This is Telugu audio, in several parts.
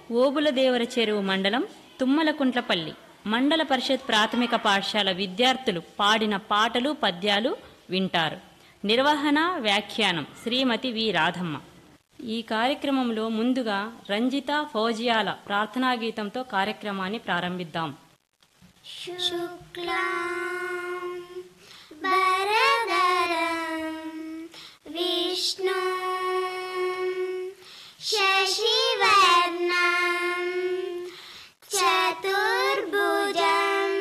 ఓబులదేవర చెరువు మండలం తుమ్మలకుంట్లపల్లి మండల పరిషత్ ప్రాథమిక పాఠశాల విద్యార్థులు పాడిన పాటలు పద్యాలు వింటారు నిర్వహణ వ్యాఖ్యానం శ్రీమతి వి రాధమ్మ ఈ కార్యక్రమంలో ముందుగా రంజిత ఫౌజియాల ప్రార్థనా గీతంతో కార్యక్రమాన్ని ప్రారంభిద్దాం शुक्लां वरदरं विष्णु शशिवर्णं चतुर्भुजं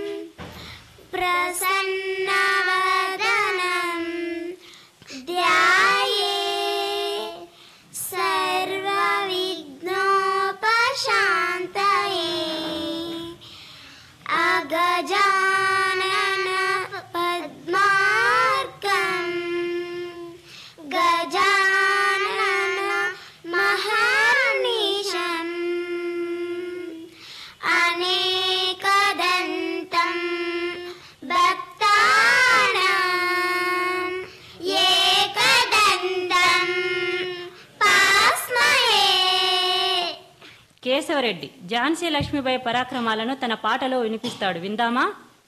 प्रसन्नवदनं ध्याये सर्वविघ्नोपशान्तये अगजानन पद्मार्कम् गजानन महानिशम् अनेकदन्तं भक्तानाम् एकदन्तं पास्महे కేశవరెడ్డి ఝాన్సీ లక్ష్మీబాయి పరాక్రమాలను తన పాటలో వినిపిస్తాడు విందామా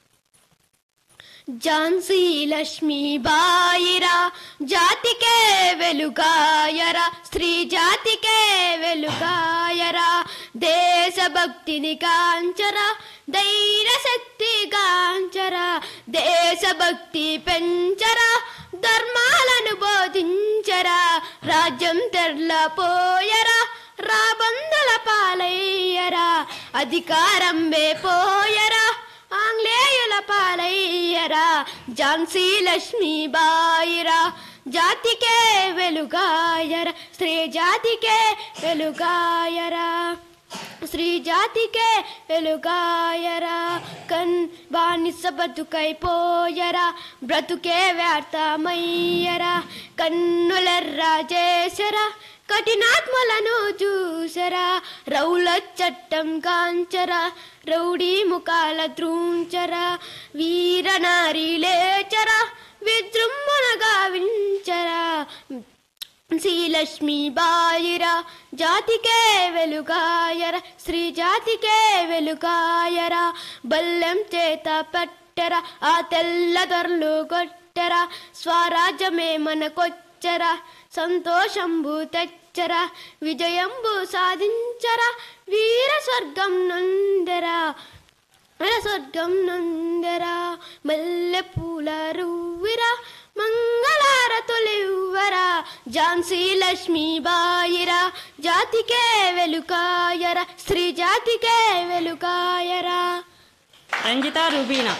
ఝాన్సీ లక్ష్మీ బాయిరా జాతికే వెలుగాయరా స్త్రీ జాతికే వెలుగాయరా దేశభక్తిని కాంచరా ధైర్య శక్తి కాంచరా దేశభక్తి పెంచరా ధర్మాలను బోధించరా రాజ్యం తెర్లపోయరా రాబందుల పాలయ్యరా అధికారం వేపోయరా ఆంగ్లేయుల పాలయ్యరా ఝాన్సీ లక్ష్మీ బాయిరా జాతికే వెలుగాయరా స్త్రీ జాతికే వెలుగాయరా స్త్రీ జాతికే వెలుగాయరా కన్ బానిస బతుకైపోయరా బ్రతుకే వ్యర్థమయ్యరా కన్నులెర్రా చేసరా కఠినాత్మలను చూసరా రౌల చట్టం కాంచరా రౌడీ ముఖాల త్రూంచరా వీరనారి లేచరా విజృంభణ గావించరా శ్రీలక్ష్మీ బాయిరా జాతికే వెలుగాయర శ్రీ జాతికే వెలుగాయరా బల్లెం చేత పట్టరా ఆ తెల్ల దొరలు కొట్టరా స్వరాజ్యమే మనకొచ్చరా సంతోషంబు తెచ్చరా విజయంబు సాధించరా వీర స్వర్గం నందరా మన స్వర్గం నందరా మల్లె పూల రువ్విరా మంగళారతులివ్వరా ఝాన్సీ లక్ష్మీ బాయిరా జాతికే వెలుకాయరా స్త్రీ జాతికే వెలుకాయరా రంజిత రుబీనా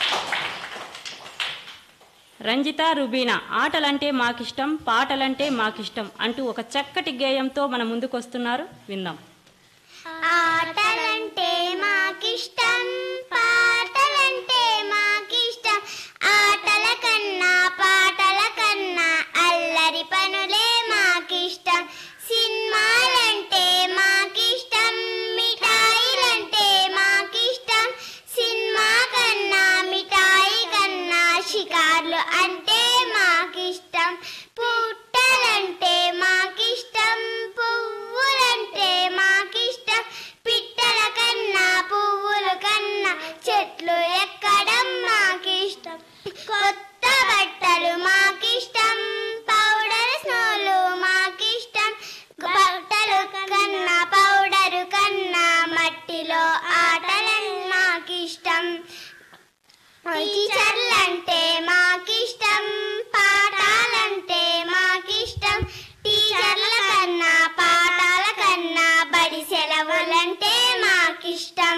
రంజిత రుబీనా ఆటలంటే మాకిష్టం పాటలంటే మాకిష్టం అంటూ ఒక చక్కటి గేయంతో మన ముందుకొస్తున్నారు విందాం ఆటలంటే మాకిష్టం పాటలంటే మాకిష్టం ఆటల కన్నా పాటల కన్నా అల్లరి పనులే మాకిష్టం సినిమాలంటే మాకిష్టం మిఠాయిలంటే మాకిష్టం సినిమా కన్నా మిఠాయి కన్నా షికార్లు అంటే మాకిష్టం పుట్టలంటే మాకిష్టం పువ్వులంటే మాకిష్టం పిట్టల కన్నా పువ్వుల కన్నా చెట్లు ఎక్కడం మాకిష్టం కొత్త బట్టలు మాకిష్టం పౌడర్ స్నోలు మాకిష్టం బట్టలు కన్నా పౌడరు కన్నా మట్టిలో ఆటలు మాకిష్టం టీచర్లంటే మాకిష్టం పాఠాలంటే మాకిష్టం టీచర్ల కన్నా పాఠాల కన్నా బడి సెలవులంటే మాకిష్టం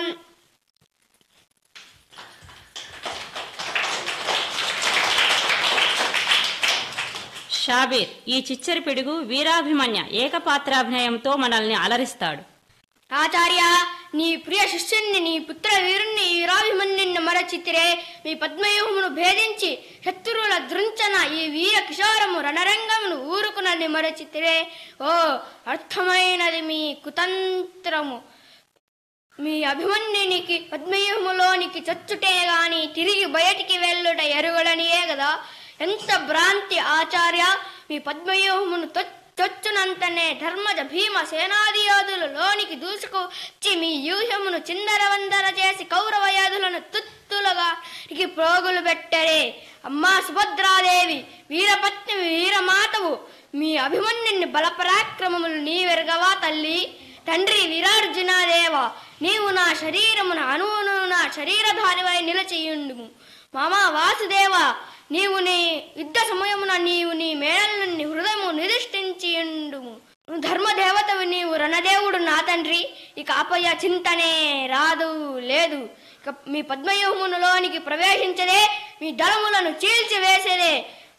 షాబీర్ ఈ చిచ్చరి పిడుగు వీరాభిమన్య ఏకపాత్రాభినయంతో మనల్ని అలరిస్తాడు ఆచార్య నీ ప్రియ శిష్యుణ్ణి నీ పుత్ర వీరుణ్ణి ఈ రాభిమన్యుని మరచితిరే మీ పద్మవ్యూహమును భేదించి శత్రువుల దృంచన ఈ వీర కిషోరము రణరంగమును ఊరుకున్నది మరచితిరే ఓ అర్థమైనది మీ కుతంత్రము మీ అభిమన్యునికి పద్మవ్యూహములోనికి చచ్చుటే గాని తిరిగి బయటికి వెళ్ళుట ఎరుగడనియే కదా ఎంత భ్రాంతి ఆచార్య మీ పద్మవ్యూహమును తొ- చొచ్చునంతనే ధర్మజ భీమ సేనాది యోధులు లోనికి దూసుకు వచ్చి మీ వ్యూహమును చిందరవందర చేసి కౌరవ యోధులను తుత్తులుగా ఇకి ప్రోగులు పెట్టరే అమ్మా సుభద్రాదేవి వీరపత్ని వీరమాతవు మీ అభిమన్యుని బలపరాక్రమములు నీవెరగవా తల్లి తండ్రి వీరార్జునాదేవ నీవు నా శరీరమున అణువును నా శరీరధారివై నిలచియుండుము మామా వాసుదేవ నీవు నీ యుద్ధ సమయమున నీవు నీ మేడల నుండి హృదయము నిధిష్ఠించియుండుము ధర్మదేవతవు నీవు రణదేవుడు నా తండ్రి ఇక అపయ చింతనే రాదు లేదు ఇక మీ పద్మవ్యూహములోనికి ప్రవేశించదే మీ దళములను చీల్చివేసేదే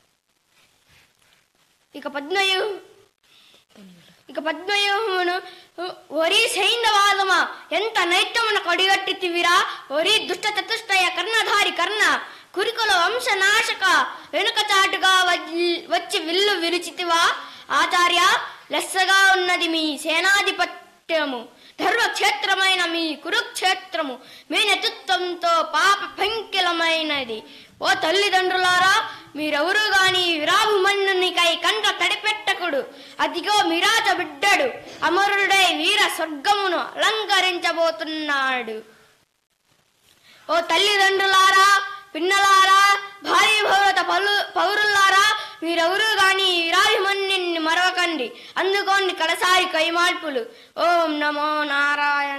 ఇక పద్మవ్యూహం ఇక పద్మవ్యూహమును ఒరి సైంధవాదమా ఎంత నైత్యమున కడిగట్టితివిరా ఒరి దుష్ట చతుష్టయ కర్ణధారి కర్ణ కురికుల వంశనాశక వెనుక చాటుగా వజ్జి- వచ్చి విల్లు విరుచితివా ఆచార్య లెస్సగా ఉన్నది మీ సేనాధిపత్యము ధర్మక్షేత్రమైన మీ కురుక్షేత్రము మీ నేతృత్వంతో పాప పంకిలమైనది ఓ తల్లిదండ్రులారా మీరెవరు గాని విరాభుమన్యునికై కంట తడిపెట్టకుడు అదిగో మిరాజ బిడ్డడు అమరుడై వీర స్వర్గమును అలంకరించబోతున్నాడు ఓ తల్లిదండ్రులారా పిన్నలారా భారీ భౌరత పలు పౌరులారా మీరెవరు గాని రాజమన్యుని మరవకండి అందుకోండి కడసారి కైమాల్పులు ఓం నమో నారాయణ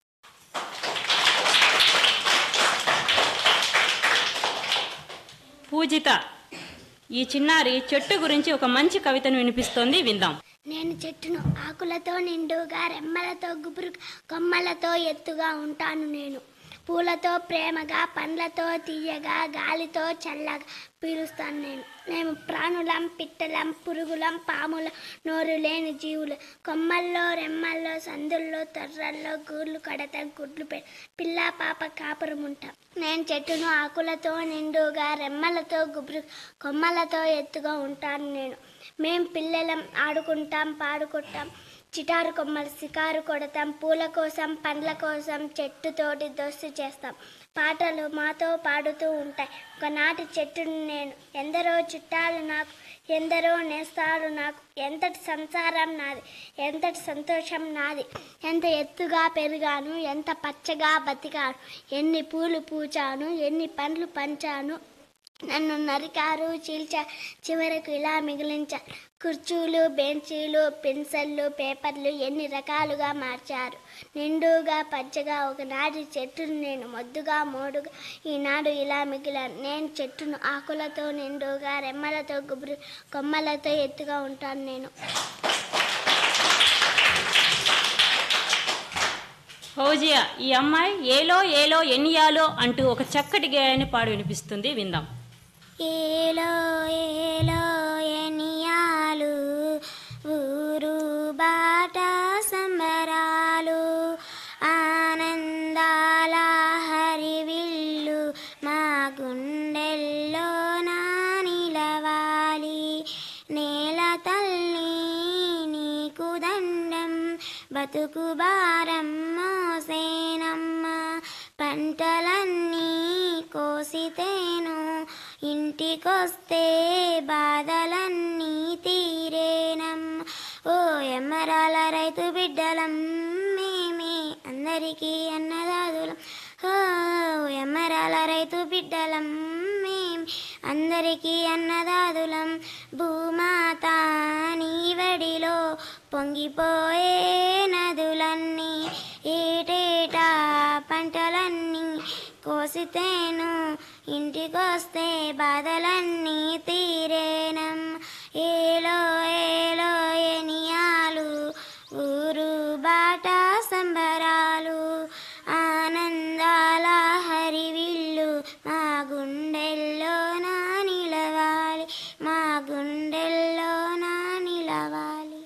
పూజిత ఈ చిన్నారి చెట్టు గురించి ఒక మంచి కవితను వినిపిస్తోంది విందాం నేను చెట్టును ఆకులతో నిండుగా రెమ్మలతో గుబురు కొమ్మలతో ఎత్తుగా ఉంటాను నేను పూలతో ప్రేమగా పండ్లతో తీయగా గాలితో చల్లగా పీలుస్తాను నేను మేము ప్రాణులం పిట్టలం పురుగులం పాములం నోరు లేని జీవులు కొమ్మల్లో రెమ్మల్లో సందుల్లో తర్రల్లో గూళ్ళు కడతాం గుడ్లు పె పిల్ల పాప కాపురం ఉంటాం నేను చెట్టును ఆకులతో నిండుగా రెమ్మలతో గుబురు కొమ్మలతో ఎత్తుగా ఉంటాను నేను మేం పిల్లలం ఆడుకుంటాం పాడుకుంటాం చిటారు కొమ్మలు సికారు కొడతాం పూల కోసం పండ్ల కోసం చెట్టుతోటి దోస్తు చేస్తాం పాటలు మాతో పాడుతూ ఉంటాయి ఒకనాటి చెట్టుని నేను ఎందరో చుట్టాలు నాకు ఎందరో నేస్తాలు నాకు ఎంతటి సంసారం నాది ఎంతటి సంతోషం నాది ఎంత ఎత్తుగా పెరిగాను ఎంత పచ్చగా బతికాను ఎన్ని పూలు పూచాను ఎన్ని పండ్లు పంచాను నన్ను నరికారు చీల్చా చివరకు ఇలా మిగిలించా కుర్చీలు బెంచీలు పెన్సిళ్ళు పేపర్లు ఎన్ని రకాలుగా మార్చారు నిండుగా పచ్చగా ఒకనాటి చెట్టును నేను మొద్దుగా మోడుగా ఈనాడు ఇలా మిగిలాను నేను చెట్టును ఆకులతో నిండుగా రెమ్మలతో గుబురు కొమ్మలతో ఎత్తుగా ఉంటాను నేను ఫౌజియా ఈ అమ్మాయి ఏలో ఏలో ఎన్నియాలో అంటూ ఒక చక్కటి గేయాన్ని పాడు వినిపిస్తుంది విందాం ఏలో ఏలో ఎనియాలు ఊరు బాట సంబరాలు ఆనందాల హరివిల్లు మా గుండెల్లో నా నిలవాలి నేల తల్లి నీకు దండం బతుకు భారం మోసేనమ్మ పంటలన్నీ కోసితేను ఇంటికొస్తే బాధలన్నీ తీరేనమ్మ ఓ ఎమ్మరాల రైతు బిడ్డలం మేమే అందరికీ అన్నదాదులం ఓ ఎమ్మరాల రైతు బిడ్డలం మేం అందరికీ అన్నదాదులం భూమాత నీవడిలో పొంగిపోయే నదులన్నీ ఏటేటా పంటలన్నీ కోసితేను ఇంటికొస్తే బాధలన్నీ తీరేనం ఏలో ఏలో ఎనియాలు ఊరు బాట సంబరాలు ఆనందాల హరివిల్లు మా గుండెల్లో నా నిలవాలి మా గుండెల్లో నా నిలవాలి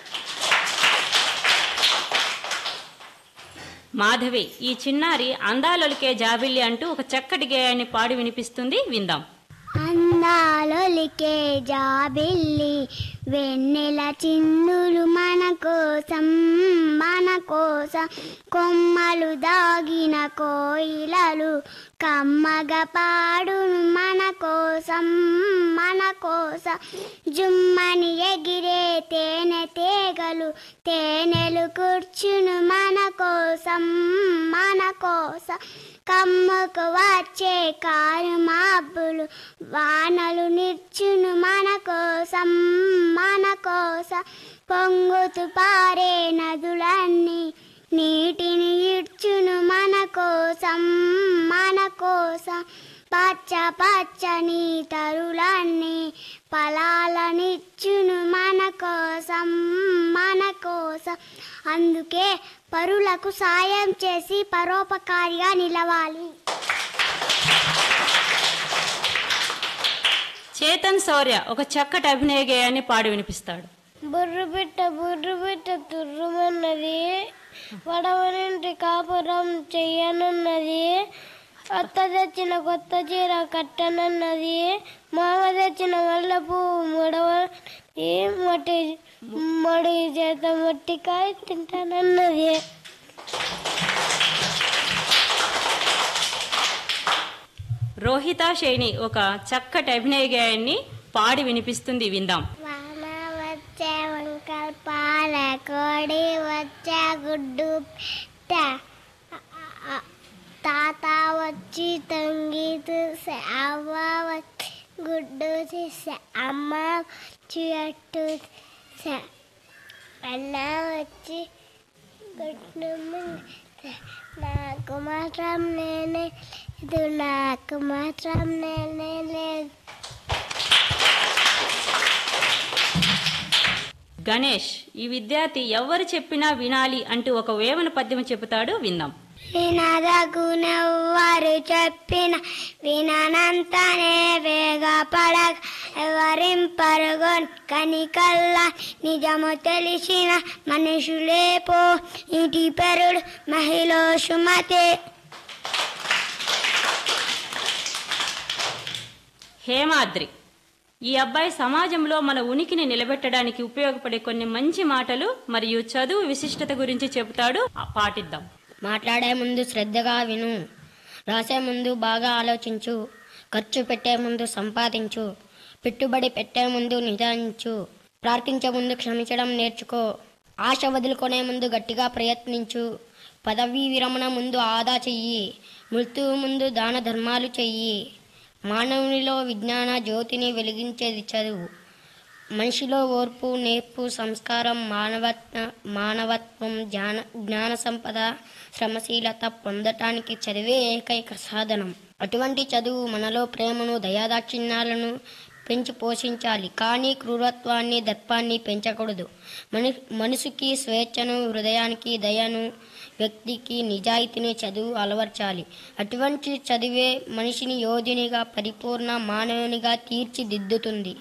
మాధవి ఈ చిన్నారి అందాలొలికే జాబిల్లి అంటూ ఒక చక్కటి గేయాన్ని పాడి వినిపిస్తుంది విందాం అందాలొలికే జాబిల్లి వెన్నెల చిందులు మన కోసం మన కోసం కొమ్మలు దాగిన కోయిలలు కమ్మగ పాడును మన కోసం మన కోసం జుమ్మని ఎగిరే తేనె తేగలు తేనెలు కూర్చును మన కోసం మన కోసం కమ్మకు వచ్చే కారు మాబ్బులు వానలు నిర్చును మన కోసం మన కోసం పొంగుతూ పారే నదులన్నీ నీటిని ఇడ్చును మన కోసం మన కోసం పచ్చ పచ్చని తరులన్నీ ఫలాలనిచ్చును మన కోసం మన కోసం అందుకే పరులకు సాయం చేసి పరోపకారిగా నిలవాలి చేతన్ శౌర్య ఒక చక్కటి అభినయ గేయాన్ని పాడి వినిపిస్తాడు బుర్రు బిట్ట బుర్రు బిట్ట తుర్రుమన్నది వడవనింటి కాపురం చెయ్యనున్నది అత్త తెచ్చిన కొత్త చీర కట్టనన్నది మామ తెచ్చిన మల్లె పువ్వు ముడవ మట్టి మడి చేత మట్టికాయ తింటానన్నది రోహిత శైని ఒక చక్కటి అభినయ గేయాన్ని పాడి వినిపిస్తుంది విందాం వాన వచ్చే వంకల పాల కోడి వచ్చే గుడ్డు పెట్ట. ఆ- తాత వచ్చి తంగి చూసే అవ్వ వచ్చి గుడ్డు తీసే అమ్మ వచ్చి అట్టు తీసే అన్న వచ్చి గుడ్డు మింగేసే. నాకు మాత్రం నేనే ఇది నాకు మాత్రం నేనే లేదు గణేష్ ఈ విద్యార్థి ఎవరు చెప్పినా వినాలి అంటూ ఒక వేమన పద్యం చెబుతాడు విందాం వినదగునెవ్వరు చెప్పిన విననంతనే వేగ పడగ ఎవరింపరుగొన్ కనికల్లా నిజము తెలిసిన మనుషులేపో ఇంటి పెరుడు మహిళ సుమతే హేమాద్రి ఈ అబ్బాయి సమాజంలో మన ఉనికిని నిలబెట్టడానికి ఉపయోగపడే కొన్ని మంచి మాటలు మరియు చదువు విశిష్టత గురించి చెబుతాడు ఆ పాటిద్దాం మాట్లాడే ముందు శ్రద్ధగా విను రాసే ముందు బాగా ఆలోచించు ఖర్చు పెట్టే ముందు సంపాదించు పెట్టుబడి పెట్టే ముందు నిదానించు ప్రార్థించే ముందు క్షమించడం నేర్చుకో ఆశ వదులుకునే ముందు గట్టిగా ప్రయత్నించు పదవీ విరమణ ముందు ఆదా చెయ్యి మృత్యువు ముందు దాన ధర్మాలు చెయ్యి మానవునిలో విజ్ఞాన జ్యోతిని వెలిగించేది చదువు మనిషిలో ఓర్పు నేర్పు సంస్కారం మానవత్వ మానవత్వం జ్ఞాన జ్ఞాన సంపద శ్రమశీలత పొందటానికి చదివే ఏకైక సాధనం అటువంటి చదువు మనలో ప్రేమను దయాదాక్షిణ్యాలను పెంచి పోషించాలి కానీ క్రూరత్వాన్ని దర్పాన్ని పెంచకూడదు మని మనసుకి స్వేచ్ఛను హృదయానికి దయను వ్యక్తికి నిజాయితీని చదువు అలవర్చాలి అటువంటి చదివే మనిషిని యోధునిగా పరిపూర్ణ మానవునిగా తీర్చిదిద్దుతుంది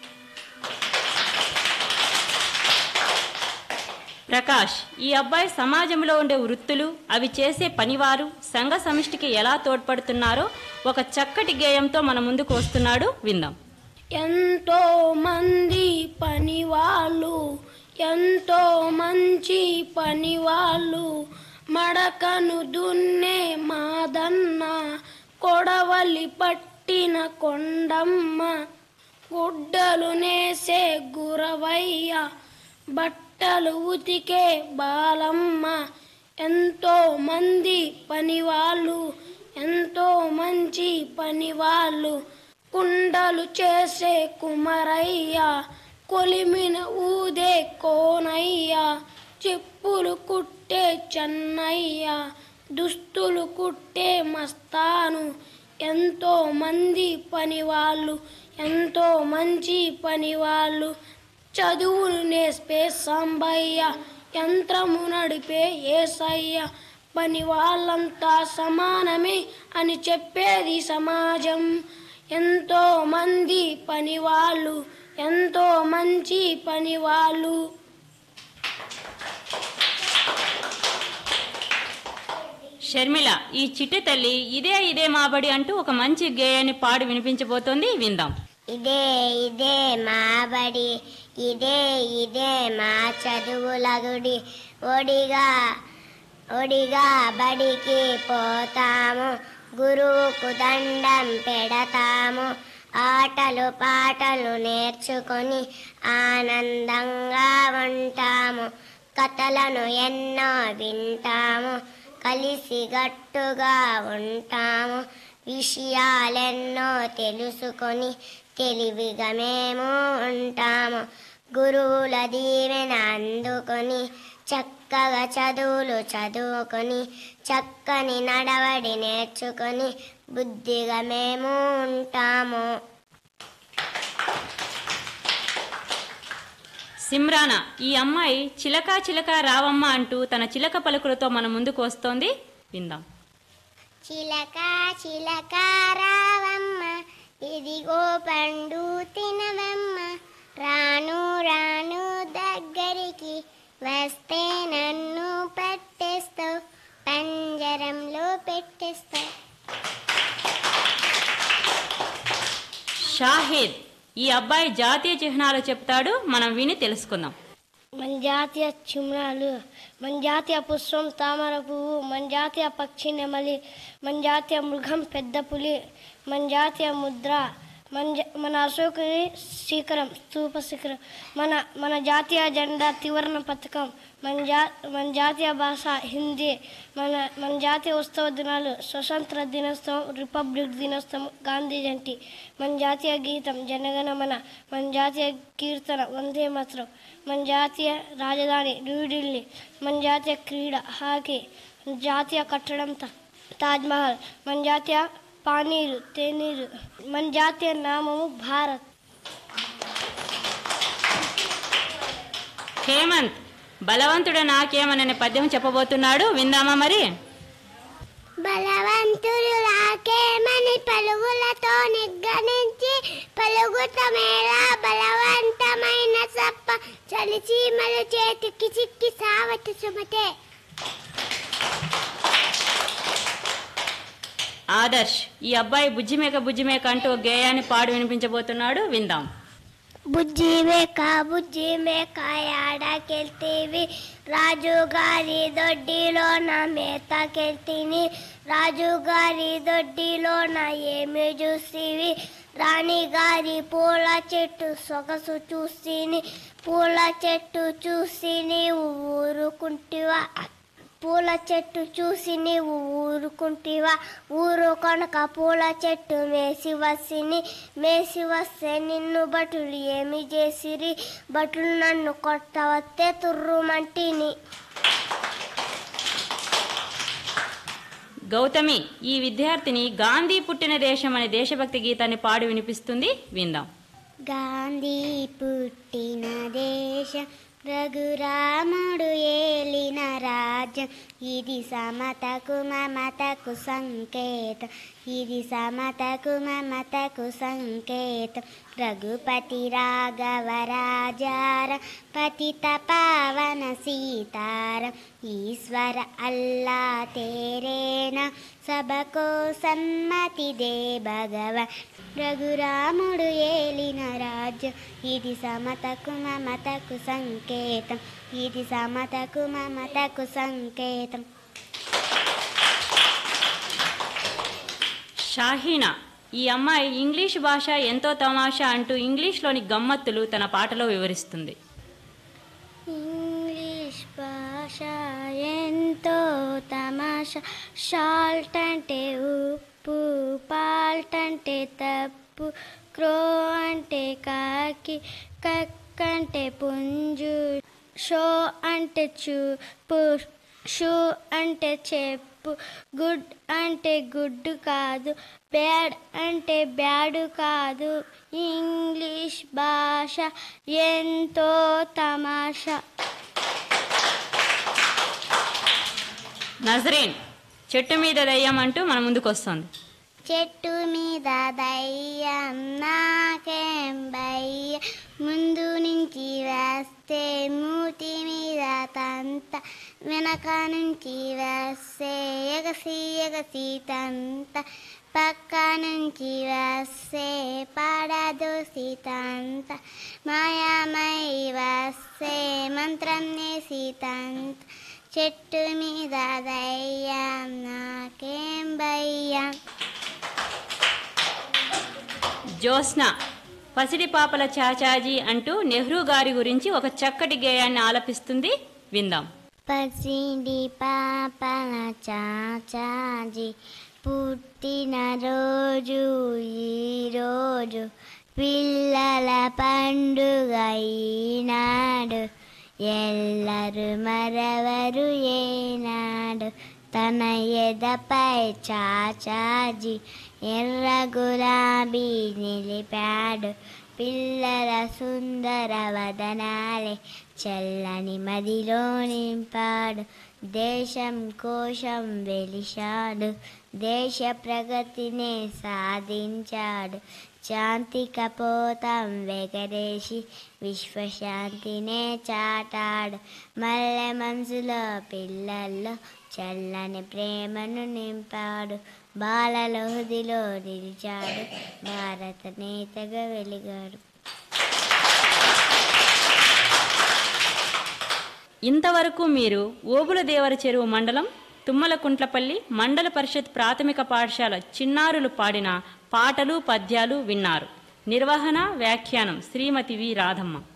ప్రకాష్ ఈ అబ్బాయి సమాజంలో ఉండే వృత్తులు అవి చేసే పనివారు సంఘ సమిష్టికి ఎలా తోడ్పడుతున్నారో ఒక చక్కటి గేయంతో మన ముందుకు వస్తున్నాడు విందాం ఎంతో మంది పని వాళ్ళు ఎంతో మంచి పని వాళ్ళు మడకను దున్నే మాదన్న కొడవలి పట్టిన కొండమ్మ గుడ్డలు నేసే గురవయ్య బట్టలు ఉతికే బాలమ్మ ఎంతో మంది పనివాళ్ళు ఎంతో మంచి పనివాళ్ళు కుండలు చేసే కుమరయ్య కొలిమిన ఊదే కోనయ్య చెప్పులు కుట్టే చెన్నయ్య దుస్తులు కుట్టే మస్తాను ఎంతో మంది పనివాళ్ళు ఎంతో మంచి పనివాళ్ళు చదువులు నేర్పే సాంబయ్య యంత్రము నడిపే ఏసయ్య పని వాళ్ళంతా సమానమే అని చెప్పేది సమాజం ఎంతో మంది పనివాళ్ళు ఎంతో మంచి పనివాళ్ళు షర్మిల ఈ చిట్టి తల్లి ఇదే ఇదే మాబడి అంటూ ఒక మంచి గేయాన్ని పాడి వినిపించబోతోంది విందాం ఇదే ఇదే మాబడి ఇదే ఇదే మా చదువుల గుడి ఒడిగా ఒడిగా బడికి పోతాము గురువుకు దండం పెడతాము ఆటలు పాటలు నేర్చుకొని ఆనందంగా ఉంటాము కథలను ఎన్నో వింటాము కలిసి గట్టుగా ఉంటాము విషయాలెన్నో తెలుసుకొని తెలివిగా మేము ఉంటాము గురువుల దీవెన అందుకొని చక్కగా చదువులు చదువుకొని చక్కని నడవడి నేర్చుకొని బుద్ధిగా మేము ఉంటాము సిమ్రానా ఈ అమ్మాయి చిలక చిలక రావమ్మ అంటూ తన చిలక పలుకులతో మన ముందుకు వస్తోంది విందాం చిలక చిలక రావమ్మ ఇదిగో పండు తినవమ్మ రాను రాను దగ్గరికి వస్తే నన్ను పట్టేస్తావు పంజరంలో పెట్టేస్తావు షాహిద్ ఈ అబ్బాయి జాతీయ చిహ్నాలు చెప్తాడు మనం విని తెలుసుకుందాం మన జాతీయ చిమ్రాలు మన జాతీయ పుష్పం తామర పువ్వు మన జాతీయ పక్షి నెమలి మన జాతీయ మృగం పెద్ద పులి మన జాతీయ ముద్ర మన జ- మన అశోకుని శిఖరం స్తూప శిఖరం మన మన జాతీయ జెండా త్రివర్ణ పథకం మన జా మన జాతీయ భాష హిందీ మన మన జాతీయ ఉత్సవ దినాలు స్వతంత్ర దినోత్సవం రిపబ్లిక్ దినోత్సవం గాంధీ జయంతి మన జాతీయ గీతం జనగణమన మన జాతీయ కీర్తన వందే మాతరం మన జాతీయ రాజధాని న్యూఢిల్లీ మన జాతీయ క్రీడ హాకీ మన జాతీయ కట్టడం తా- తాజ్మహల్ మన జాతీయ పానీరు తేనీరు మన జాతీయ నామము భారత్ హేమంత్ బలవంతుడ నాకేమననే పద్యం చెప్పబోతున్నాడు విందామా మరి బలవంతుడు రాకేమని పలుగులతో నిగ్గనించి పలుగుతమేలా బలవంతమైన సప్ప చలిచీమలు చేతికి చిక్కి సావటి సుమతే ఆదర్శ్ ఈ అబ్బాయి బుజ్జిమేక బుజ్జిమేక అంటూ ఒక గేయాన్ని పాడు వినిపించబోతున్నాడు విందాం బుజ్జి మేక బుజ్జి మేక ఆడకెళ్తీవి రాజుగారి దొడ్డిలో నా మేతకెళ్తీని రాజుగారి దొడ్డిలో నా ఏమి చూసివి రాణిగారి పూల చెట్టు సొగసు చూసిని పూల చెట్టు చూసి నీవు ఊరుకుంటివా పూల చెట్టు చూసి నీవు ఊరుకుంటివా ఊరు కొనక పూల చెట్టు మేసి వసిని మేసి వస్తే నిన్ను బటులు ఏమి చేసిరి బటులు నన్ను కొట్టవస్తే తుర్రుమంటిని గౌతమి ఈ విద్యార్థిని గాంధీ పుట్టిన దేశం అనే దేశభక్తి గీతాన్ని పాడి వినిపిస్తుంది విందాం గాంధీ పుట్టిన దేశం రఘురాముడు ఏలిన రాజ్యం ఇది సమతకు మమతకు సంకేతం ఇది సమతకు మమతకు సంకేతం రఘుపతి రాఘవ రాజార పతిత పావన సీతారం ఈశ్వర అల్లా తేరేనా సభకో సమ్మతి దే భగవన్ రఘురాముడు ఏలిన రాజ్యం ఇది సమతకు మమతకు సంకేతం ఇది సమతకు మమతకు సంకేతం షాహీనా ఈ అమ్మాయి ఇంగ్లీష్ భాష ఎంతో తమాషా అంటూ ఇంగ్లీష్లోని గమ్మత్తులు తన పాటలో వివరిస్తుంది ఇంగ్లీష్ భాష ఎంతో తమాషా షాల్ట్ అంటే ఉప్పు పాల్ట్ అంటే తప్పు క్రో అంటే కాకి కక్ అంటే పుంజు షో అంటే చూపు షూ అంటే చెప్పు గుడ్ అంటే గుడ్ కాదు బ్యాడ్ అంటే బ్యాడ్ కాదు ఇంగ్లీష్ భాష ఎంతో తమాషా నజరీన్ చెట్టు మీద దయ్యం అంటూ మన ముందుకు వస్తుంది చెట్టు మీద దయ్యం నాకేం భయ్య ముందు నుంచి వేస్తా వస్తే మూతి మీద తంత వెనక నుంచి వస్తే ఎగసి ఎగసి తంత పక్క నుంచి వస్తే పాడదోసి తంత మాయామై వస్తే మంత్రం నేసి తంత చెట్టు మీద దయ్యం నాకేం భయ్యం జ్యోత్స్న పసిడి పాపల చాచాజీ అంటూ నెహ్రూ గారి గురించి ఒక చక్కటి గేయాన్ని ఆలపిస్తుంది విందాం పసిడి పాపల చాచాజీ పుట్టిన రోజు ఈరోజు పిల్లల పండుగ ఈనాడు ఎల్లరు మరవరు ఏనాడు తన ఎదపై చాచాజీ ఎర్ర గులాబీ నిలిపాడు పిల్లల సుందర వదనాలే చల్లని మదిలో నింపాడు దేశం కోశం వెలిశాడు దేశ ప్రగతినే సాధించాడు శాంతి కపోతం వెగరేసి విశ్వశాంతినే చాటాడు మల్లె మనసులో పిల్లల్లో చల్లని ప్రేమను నింపాడు బాలల హృదిలో నిలిచాడు భారత నేతగా వెలిగాడు ఇంతవరకు మీరు ఓబుల దేవర చెరువు మండలం తుమ్మలకుంట్లపల్లి మండల పరిషత్ ప్రాథమిక పాఠశాల చిన్నారులు పాడిన పాటలు పద్యాలు విన్నారు నిర్వహణ వ్యాఖ్యానం శ్రీమతి వి రాధమ్మ